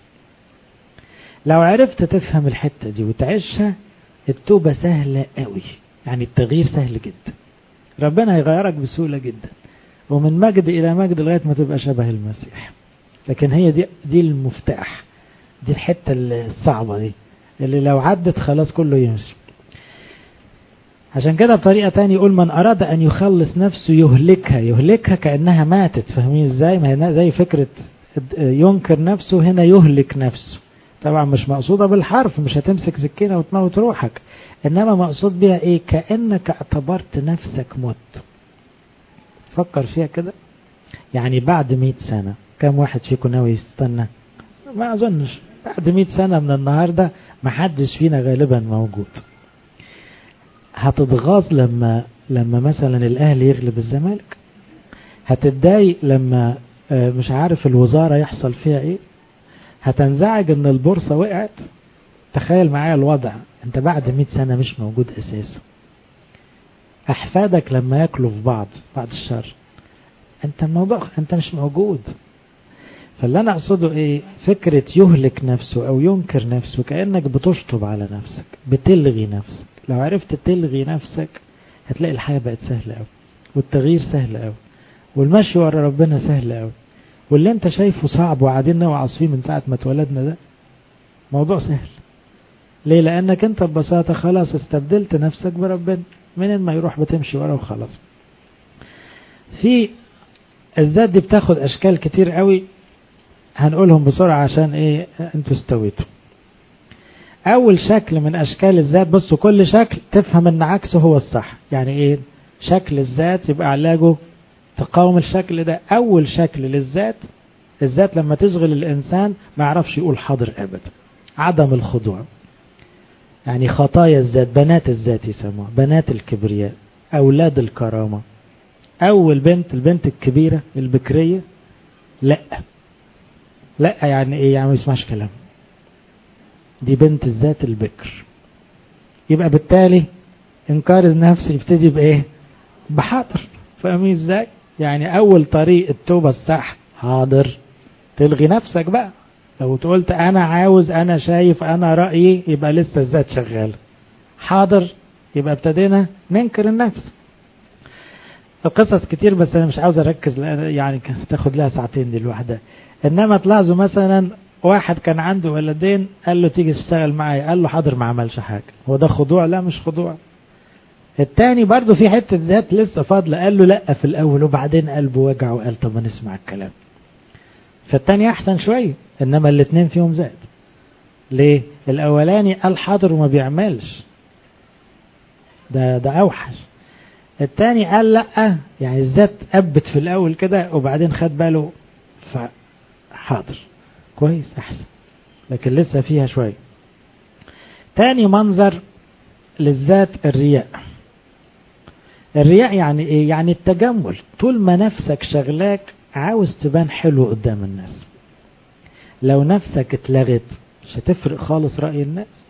Speaker 1: لو عرفت تفهم الحتة دي وتعيشها التوبة سهلة قوي يعني التغيير سهل جدا ربنا هيغيرك بسهولة جدا ومن مجد إلى مجد لغاية ما تبقى شبه المسيح لكن هي دي دي المفتاح دي الحتة الصعبة دي اللي لو عدت خلاص كله يمشي عشان كده بطريقة تانية يقول من أراد أن يخلص نفسه يهلكها يهلكها كأنها ماتت فاهمين ازاي ما هنا زي فكرة ينكر نفسه هنا يهلك نفسه طبعا مش مقصودة بالحرف مش هتمسك سكينة وتموت روحك إنما مقصود بها إيه كأنك اعتبرت نفسك مت فكر فيها كده يعني بعد مئة سنة كم واحد فيكم ناوي يستنى ما أظنش بعد مئة سنة من النهاردة ما حدش فينا غالبا موجود هتتغاظ لما لما مثلا الأهلي يغلب الزمالك هتتضايق لما مش عارف الوزارة يحصل فيها ايه هتنزعج ان البورصة وقعت تخيل معايا الوضع انت بعد 100 سنة مش موجود اساسا احفادك لما ياكلوا في بعض بعد الشر انت الموضوع انت مش موجود فاللي انا اقصده ايه فكرة يهلك نفسه او ينكر نفسه كأنك بتشطب على نفسك بتلغي نفسك لو عرفت تلغي نفسك هتلاقي الحياة بقت سهلة قوي والتغيير سهل قوي والمشي ورا ربنا سهل قوي واللي انت شايفه صعب وقاعدين نوعظ فيه من ساعة ما اتولدنا ده موضوع سهل ليه لانك انت ببساطة خلاص استبدلت نفسك بربنا منين ما يروح بتمشي ورا وخلاص في الذات دي بتاخد اشكال كتير قوي هنقولهم بسرعة عشان ايه انتوا استويتوا اول شكل من اشكال الذات بصوا كل شكل تفهم ان عكسه هو الصح يعني ايه شكل الذات يبقى علاجه تقاوم الشكل ده اول شكل للذات الذات لما تشغل الانسان ما يعرفش يقول حاضر ابدا عدم الخضوع يعني خطايا الذات بنات الذات يسموها بنات الكبرياء اولاد الكرامة اول بنت البنت الكبيرة البكرية لا لا يعني ايه يعني ما يسمعش كلام دي بنت الذات البكر يبقى بالتالي انكار النفس يبتدي بايه بحاضر فاهمين ازاي يعني اول طريق التوبة الصح حاضر تلغي نفسك بقى لو قلت انا عاوز انا شايف انا رأيي يبقى لسه الذات شغالة حاضر يبقى ابتدينا ننكر النفس القصص كتير بس انا مش عاوز اركز يعني تاخد لها ساعتين دي لوحدها انما تلاحظوا مثلا واحد كان عنده ولدين قال له تيجي تشتغل معايا قال له حاضر ما عملش حاجة هو ده خضوع لا مش خضوع التاني برضه في حتة ذات لسه فاضلة قال له لا في الأول وبعدين قلبه وجع وقال طب ما نسمع الكلام فالتاني أحسن شوية إنما الاتنين فيهم ذات ليه؟ الأولاني قال حاضر وما بيعملش ده ده أوحش التاني قال لا يعني الذات أبت في الأول كده وبعدين خد باله فحاضر كويس أحسن لكن لسه فيها شوية تاني منظر للذات الرياء الرياء يعني ايه يعني التجمل طول ما نفسك شغلاك عاوز تبان حلو قدام الناس لو نفسك اتلغت مش هتفرق خالص رأي الناس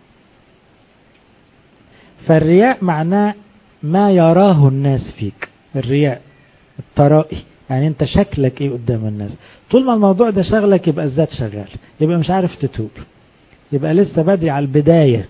Speaker 1: فالرياء معناه ما يراه الناس فيك الرياء الترائي يعني انت شكلك ايه قدام الناس طول ما الموضوع ده شغلك يبقى الذات شغال يبقى مش عارف تتوب يبقى لسه بدري على البداية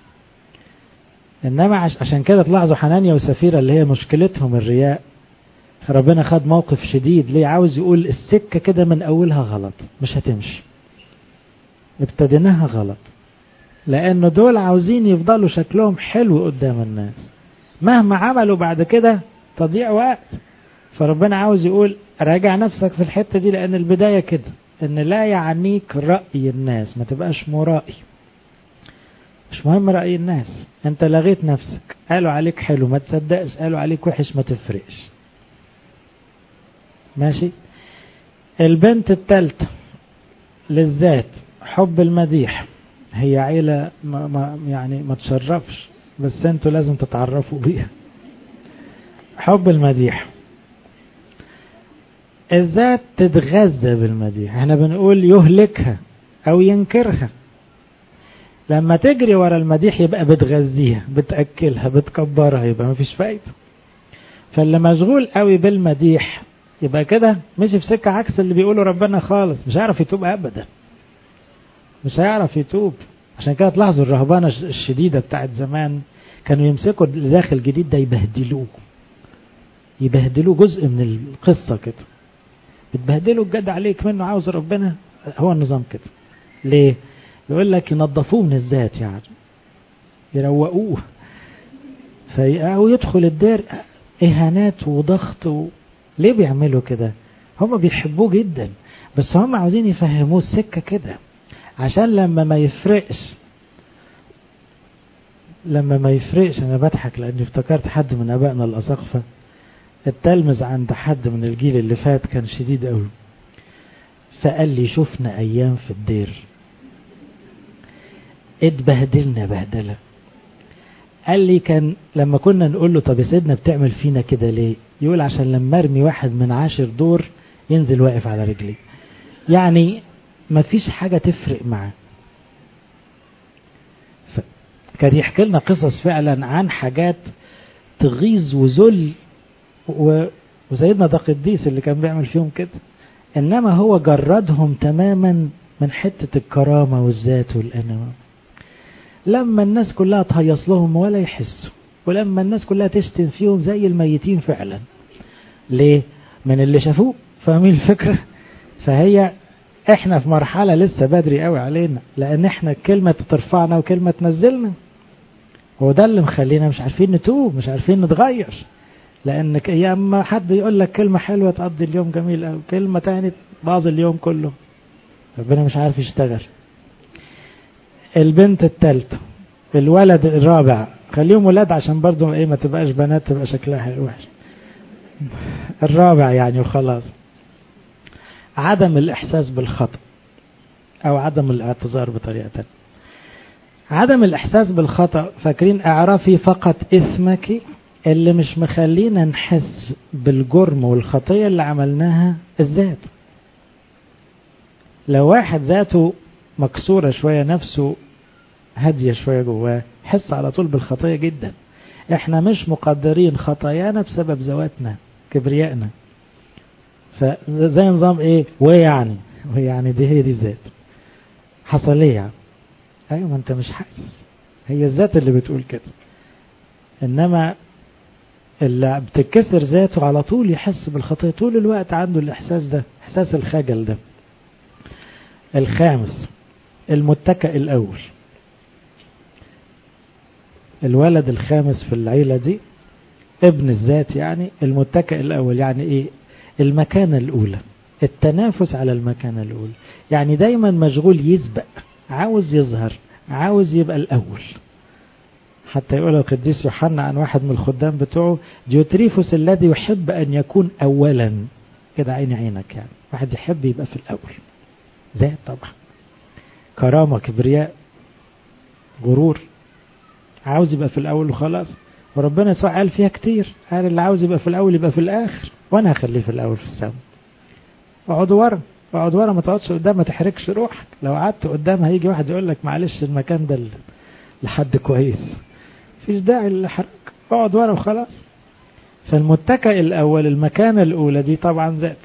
Speaker 1: انما عشان كده تلاحظوا حنانيا وسفيرة اللي هي مشكلتهم الرياء ربنا خد موقف شديد ليه عاوز يقول السكة كده من اولها غلط مش هتمشي ابتديناها غلط لانه دول عاوزين يفضلوا شكلهم حلو قدام الناس مهما عملوا بعد كده تضيع وقت فربنا عاوز يقول راجع نفسك في الحتة دي لان البداية كده ان لا يعنيك رأي الناس ما تبقاش مرائي مش مهم رأي الناس انت لغيت نفسك قالوا عليك حلو ما تصدقش قالوا عليك وحش ما تفرقش ماشي البنت التالتة للذات حب المديح هي عيلة ما ما يعني ما تشرفش بس انتوا لازم تتعرفوا بيها حب المديح الذات تتغذى بالمديح احنا بنقول يهلكها او ينكرها لما تجري ورا المديح يبقى بتغذيها بتأكلها بتكبرها يبقى مفيش فايدة فاللي مشغول قوي بالمديح يبقى كده مشي في سكة عكس اللي بيقوله ربنا خالص مش هيعرف يتوب أبدا مش هيعرف يتوب عشان كده تلاحظوا الرهبانة الشديدة بتاعت زمان كانوا يمسكوا اللي داخل جديد ده يبهدلوه يبهدلوه جزء من القصة كده بتبهدلوا الجد عليك منه عاوز ربنا هو النظام كده ليه يقول لك ينظفوه من الذات يعني يروقوه فيقعوا يدخل الدير اهانات وضغط و... ليه بيعملوا كده هم بيحبوه جدا بس هم عاوزين يفهموه السكة كده عشان لما ما يفرقش لما ما يفرقش انا بضحك لاني افتكرت حد من ابائنا الاساقفة التلمذ عند حد من الجيل اللي فات كان شديد قوي فقال لي شفنا ايام في الدير اتبهدلنا بهدله قال لي كان لما كنا نقول له طب يا سيدنا بتعمل فينا كده ليه يقول عشان لما ارمي واحد من عاشر دور ينزل واقف على رجلي يعني ما فيش حاجة تفرق معاه كان يحكي لنا قصص فعلا عن حاجات تغيظ وذل و... وسيدنا ده قديس اللي كان بيعمل فيهم كده انما هو جردهم تماما من حتة الكرامة والذات والأنا لما الناس كلها تهيص لهم ولا يحسوا ولما الناس كلها تشتم فيهم زي الميتين فعلا ليه من اللي شافوه فاهمين الفكرة فهي احنا في مرحلة لسه بدري قوي علينا لان احنا كلمة ترفعنا وكلمة تنزلنا هو ده اللي مخلينا مش عارفين نتوب مش عارفين نتغير لانك يا اما حد يقول لك كلمة حلوة تقضي اليوم جميل قوي كلمة تاني باظ اليوم كله ربنا مش عارف يشتغل البنت الثالثة الولد الرابع خليهم ولاد عشان برضو ايه ما تبقاش بنات تبقى شكلها وحش الرابع يعني وخلاص عدم الإحساس بالخطأ أو عدم الاعتذار بطريقة تانية عدم الإحساس بالخطأ فاكرين اعرفي فقط إثمك اللي مش مخلينا نحس بالجرم والخطية اللي عملناها الذات لو واحد ذاته مكسورة شوية نفسه هادية شوية جواه حس على طول بالخطية جدا احنا مش مقدرين خطايانا بسبب ذواتنا كبريائنا فزي نظام ايه ويعني ويعني دي هي دي الذات حصل ايه يعني ايوه ما انت مش حاسس هي الذات اللي بتقول كده انما اللي بتتكسر ذاته على طول يحس بالخطية طول الوقت عنده الاحساس ده احساس الخجل ده الخامس المتكئ الاول الولد الخامس في العيلة دي ابن الذات يعني المتكئ الأول يعني إيه المكانة الأولى التنافس على المكانة الأولى يعني دايما مشغول يسبق عاوز يظهر عاوز يبقى الأول حتى يقول القديس يوحنا عن واحد من الخدام بتوعه ديوتريفوس الذي يحب أن يكون أولا كده عين عينك يعني واحد يحب يبقى في الأول ذات طبعا كرامة كبرياء غرور عاوز يبقى في الأول وخلاص وربنا يسوع قال فيها كتير قال اللي عاوز يبقى في الأول يبقى في الآخر وأنا هخليه في الأول في السماء اقعد ورا اقعد ورا ما تقعدش قدام ما تحركش روحك لو قعدت قدام هيجي واحد يقول لك معلش المكان ده لحد كويس مفيش داعي للحرك اقعد ورا وخلاص فالمتكئ الأول المكانة الأولى دي طبعا ذات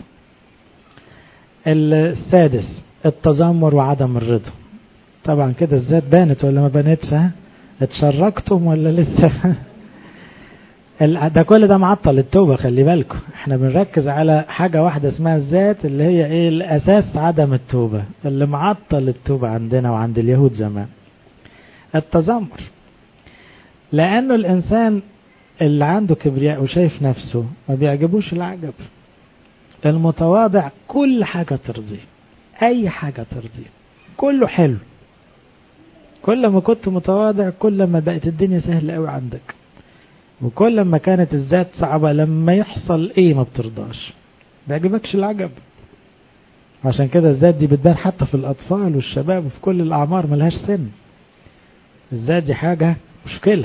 Speaker 1: السادس التذمر وعدم الرضا طبعا كده الذات بانت ولا ما بانتش ها اتشركتم ولا لسه ده كل ده معطل التوبة خلي بالكم احنا بنركز على حاجة واحدة اسمها الذات اللي هي ايه الاساس عدم التوبة اللي معطل التوبة عندنا وعند اليهود زمان التذمر لانه الانسان اللي عنده كبرياء وشايف نفسه ما بيعجبوش العجب المتواضع كل حاجة ترضيه اي حاجة ترضيه كله حلو كل ما كنت متواضع كل ما بقت الدنيا سهلة قوي عندك وكل ما كانت الذات صعبة لما يحصل ايه ما بترضاش بيعجبكش العجب عشان كده الذات دي بتبان حتى في الأطفال والشباب وفي كل الأعمار ملهاش سن الذات دي حاجة مشكلة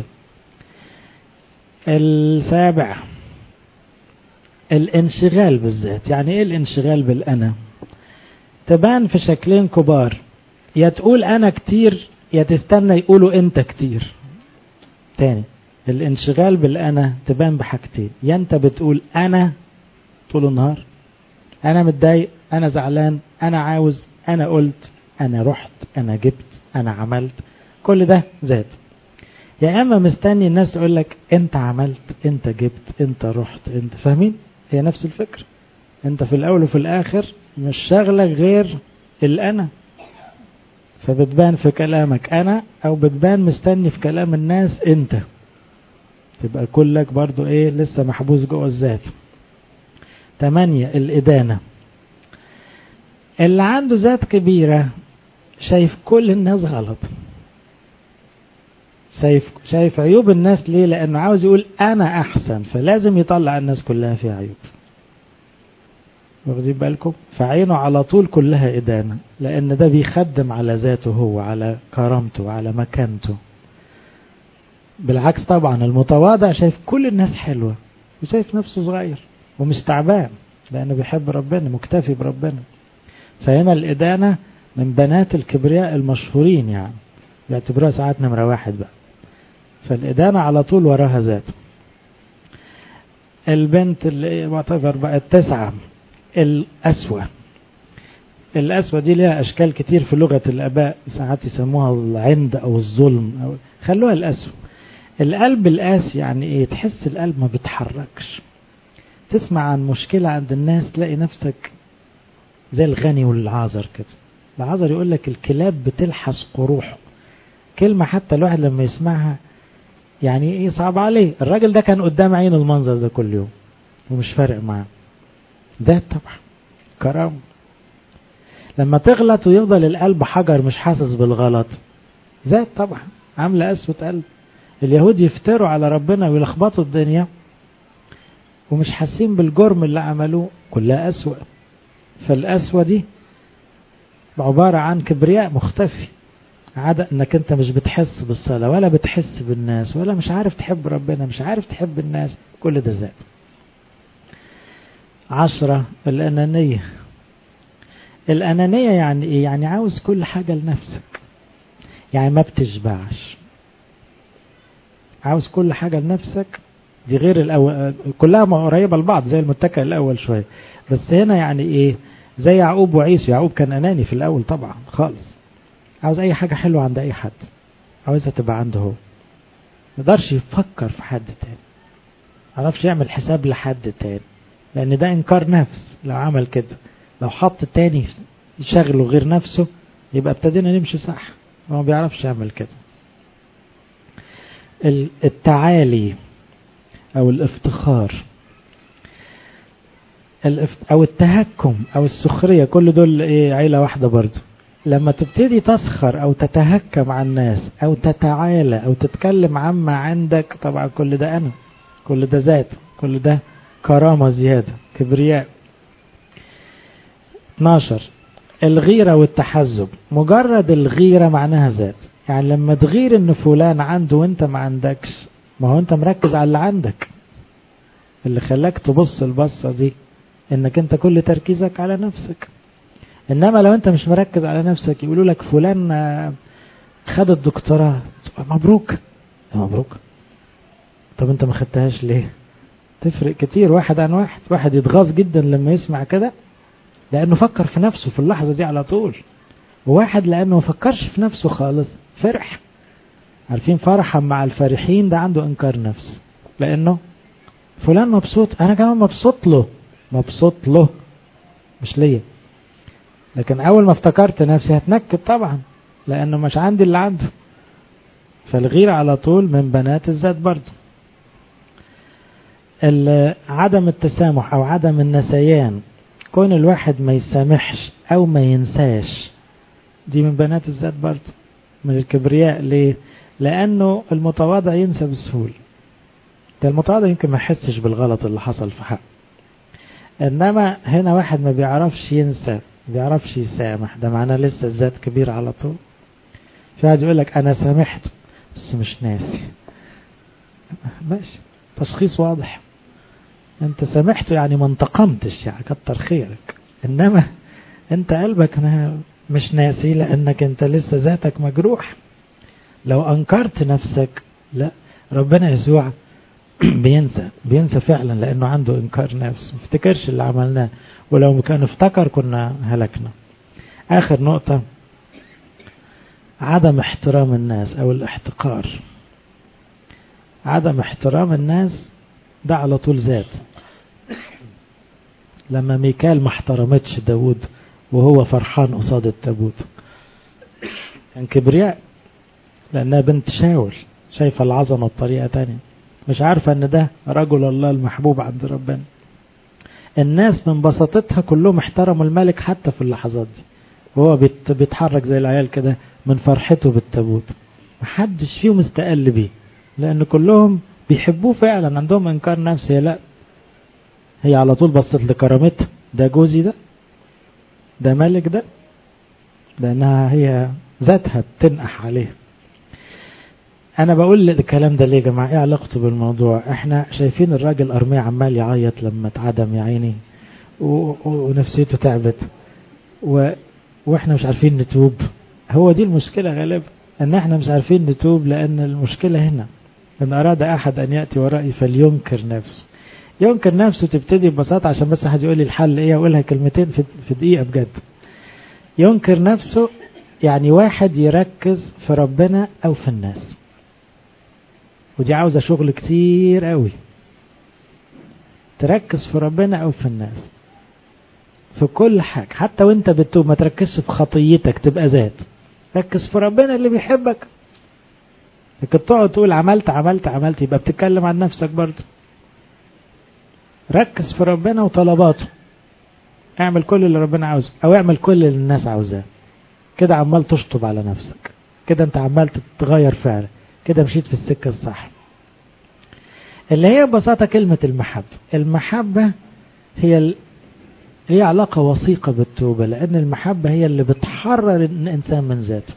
Speaker 1: السابع الانشغال بالذات يعني ايه الانشغال بالأنا تبان في شكلين كبار يا تقول أنا كتير يا تستنى يقولوا أنت كتير تاني الانشغال بالأنا تبان بحاجتين يا أنت بتقول أنا طول النهار أنا متضايق أنا زعلان أنا عاوز أنا قلت أنا رحت أنا جبت أنا عملت كل ده ذات يا إما مستني الناس تقول لك أنت عملت أنت جبت أنت رحت أنت فاهمين هي نفس الفكرة أنت في الأول وفي الآخر مش شغلك غير الأنا فبتبان في كلامك أنا أو بتبان مستني في كلام الناس أنت تبقى كلك برضو ايه لسه محبوس جوه الذات تمانية الإدانة اللي عنده ذات كبيرة شايف كل الناس غلط شايف شايف عيوب الناس ليه لأنه عاوز يقول أنا أحسن فلازم يطلع الناس كلها فيها عيوب واخدين بالكم فعينه على طول كلها إدانة لأن ده بيخدم على ذاته هو على كرامته على مكانته بالعكس طبعا المتواضع شايف كل الناس حلوة وشايف نفسه صغير ومش تعبان لأنه بيحب ربنا مكتفي بربنا فهنا الإدانة من بنات الكبرياء المشهورين يعني بيعتبروها ساعات نمرة واحد بقى فالإدانة على طول وراها ذات البنت اللي معتبر بقى التسعة الأسوة الأسوة دي لها أشكال كتير في لغة الآباء ساعات يسموها العند أو الظلم أو خلوها الأسوة القلب القاسي يعني إيه تحس القلب ما بيتحركش تسمع عن مشكلة عند الناس تلاقي نفسك زي الغني والعازر كده العازر يقول لك الكلاب بتلحس قروحه كلمة حتى الواحد لما يسمعها يعني ايه صعب عليه الراجل ده كان قدام عينه المنظر ده كل يوم ومش فارق معاه ذات طبعا كرامة لما تغلط ويفضل القلب حجر مش حاسس بالغلط ذات طبعا عاملة قسوة قلب اليهود يفتروا على ربنا ويلخبطوا الدنيا ومش حاسين بالجرم اللي عملوه كلها أسوأ فالأسوأ دي عبارة عن كبرياء مختفي عادة انك انت مش بتحس بالصلاة ولا بتحس بالناس ولا مش عارف تحب ربنا مش عارف تحب الناس كل ده ذات عشرة الأنانية الأنانية يعني إيه؟ يعني عاوز كل حاجة لنفسك يعني ما بتشبعش عاوز كل حاجة لنفسك دي غير الأول كلها قريبة لبعض زي المتكئ الأول شوية بس هنا يعني إيه زي يعقوب وعيسو يعقوب كان أناني في الأول طبعا خالص عاوز أي حاجة حلوة عند أي حد عاوزها تبقى عنده هو ما يقدرش يفكر في حد تاني ما يعرفش يعمل حساب لحد تاني لأن ده إنكار نفس لو عمل كده لو حط تاني يشغله غير نفسه يبقى ابتدينا نمشي صح هو ما بيعرفش يعمل كده التعالي أو الافتخار أو التهكم أو السخرية كل دول إيه عيلة واحدة برضه لما تبتدي تسخر أو تتهكم على الناس أو تتعالى أو تتكلم عما عندك طبعا كل ده أنا كل ده ذات كل ده كرامة زيادة كبرياء 12 الغيرة والتحزب مجرد الغيرة معناها ذات يعني لما تغير ان فلان عنده وانت ما عندكش ما هو انت مركز على اللي عندك اللي خلاك تبص البصة دي انك انت كل تركيزك على نفسك انما لو انت مش مركز على نفسك يقولوا لك فلان خد الدكتوراه مبروك مبروك طب انت ما خدتهاش ليه تفرق كتير واحد عن واحد واحد يتغاظ جدا لما يسمع كده لانه فكر في نفسه في اللحظة دي على طول وواحد لانه ما فكرش في نفسه خالص فرح عارفين فرحا مع الفرحين ده عنده انكار نفس لانه فلان مبسوط انا كمان مبسوط له مبسوط له مش ليا لكن اول ما افتكرت نفسي هتنكد طبعا لانه مش عندي اللي عنده فالغير على طول من بنات الذات برضه عدم التسامح او عدم النسيان كون الواحد ما يسامحش او ما ينساش دي من بنات الذات برضه من الكبرياء ليه لانه المتواضع ينسى بسهوله ده المتواضع يمكن ما يحسش بالغلط اللي حصل في حقه انما هنا واحد ما بيعرفش ينسى ما بيعرفش يسامح ده معناه لسه الذات كبير على طول في واحد يقول لك انا سامحته بس مش ناسي ماشي تشخيص واضح انت سامحته يعني ما انتقمتش يعني كتر خيرك انما انت قلبك ما مش ناسي لانك انت لسه ذاتك مجروح لو انكرت نفسك لا ربنا يسوع بينسى بينسى فعلا لانه عنده انكار نفس ما افتكرش اللي عملناه ولو كان افتكر كنا هلكنا اخر نقطة عدم احترام الناس او الاحتقار عدم احترام الناس ده على طول ذات لما ميكال ما احترمتش داود وهو فرحان قصاد التابوت كان كبرياء لانها بنت شاول شايفه العظمه بطريقه تانية مش عارفة ان ده رجل الله المحبوب عند ربنا الناس من بساطتها كلهم احترموا الملك حتى في اللحظات دي وهو بيتحرك زي العيال كده من فرحته بالتابوت محدش فيهم استقل بيه لان كلهم بيحبوه فعلا عندهم انكار نفسي لا هي على طول بصت لكرامتها ده جوزي ده ده ملك ده لانها هي ذاتها تنقح عليه انا بقول الكلام ده ليه يا جماعه ايه علاقته بالموضوع احنا شايفين الراجل ارميه عمال يعيط لما اتعدم يا عيني ونفسيته تعبت و... واحنا مش عارفين نتوب هو دي المشكله غالبا ان احنا مش عارفين نتوب لان المشكله هنا ان اراد احد ان ياتي ورائي فلينكر نفسه ينكر نفسه تبتدي ببساطه عشان بس حد يقول لي الحل ايه اقولها كلمتين في, في دقيقه بجد ينكر نفسه يعني واحد يركز في ربنا او في الناس ودي عاوزة شغل كتير قوي تركز في ربنا او في الناس في كل حاجة حتى وانت بتوب ما تركزش في خطيتك تبقى ذات ركز في ربنا اللي بيحبك لكن تقعد تقول عملت عملت عملت يبقى بتتكلم عن نفسك برضه ركز في ربنا وطلباته اعمل كل اللي ربنا عاوزه او اعمل كل اللي الناس عاوزاه كده عمال تشطب على نفسك كده انت عمال تتغير فعلا كده مشيت في السكة الصح اللي هي ببساطة كلمة المحبة المحبة هي ال... هي علاقة وثيقة بالتوبة لأن المحبة هي اللي بتحرر الإنسان من ذاته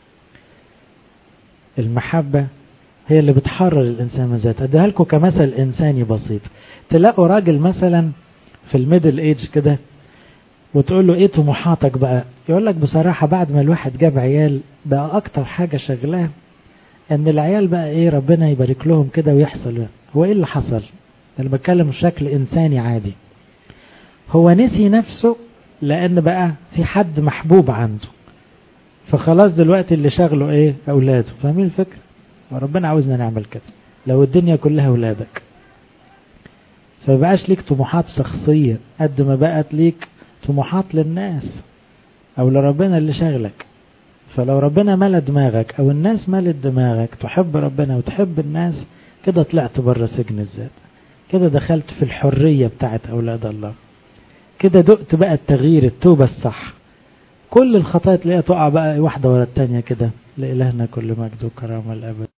Speaker 1: المحبة هي اللي بتحرر الإنسان من ذاته أديها لكم كمثل إنساني بسيط تلاقوا راجل مثلا في الميدل ايج كده وتقول له ايه طموحاتك بقى يقول لك بصراحة بعد ما الواحد جاب عيال بقى اكتر حاجة شغلاه ان العيال بقى ايه ربنا يبارك لهم كده ويحصل هو ايه اللي حصل انا بتكلم بشكل انساني عادي هو نسي نفسه لان بقى في حد محبوب عنده فخلاص دلوقتي اللي شغله ايه اولاده فاهمين الفكرة وربنا عاوزنا نعمل كده لو الدنيا كلها اولادك فبقاش ليك طموحات شخصية قد ما بقت ليك طموحات للناس او لربنا اللي شغلك فلو ربنا ملا دماغك او الناس ملت دماغك تحب ربنا وتحب الناس كده طلعت بره سجن الذات كده دخلت في الحرية بتاعت اولاد الله كده دقت بقى التغيير التوبة الصح كل الخطايا تلاقيها تقع بقى واحدة ورا التانية كده لإلهنا كل مجد وكرامة الأبد